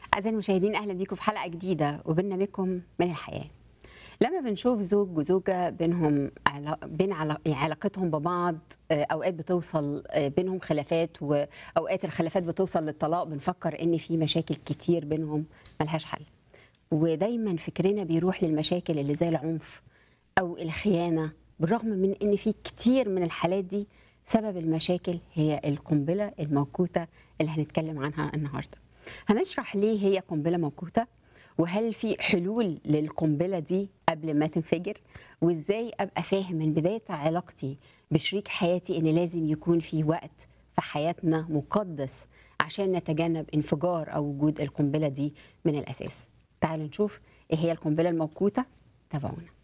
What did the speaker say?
أعزائي المشاهدين أهلا بيكم في حلقة جديدة وبرنامجكم من الحياة. لما بنشوف زوج وزوجة بينهم علا... بين علا... يعني علاقتهم ببعض آه، أوقات بتوصل آه، بينهم خلافات وأوقات الخلافات بتوصل للطلاق بنفكر إن في مشاكل كتير بينهم ملهاش حل. ودايما فكرنا بيروح للمشاكل اللي زي العنف أو الخيانة بالرغم من إن في كتير من الحالات دي سبب المشاكل هي القنبلة الموقوتة اللي هنتكلم عنها النهارده. هنشرح ليه هي قنبله موقوته وهل في حلول للقنبله دي قبل ما تنفجر وازاي ابقى فاهم من بدايه علاقتي بشريك حياتي ان لازم يكون في وقت في حياتنا مقدس عشان نتجنب انفجار او وجود القنبله دي من الاساس تعالوا نشوف ايه هي القنبله الموقوته تابعونا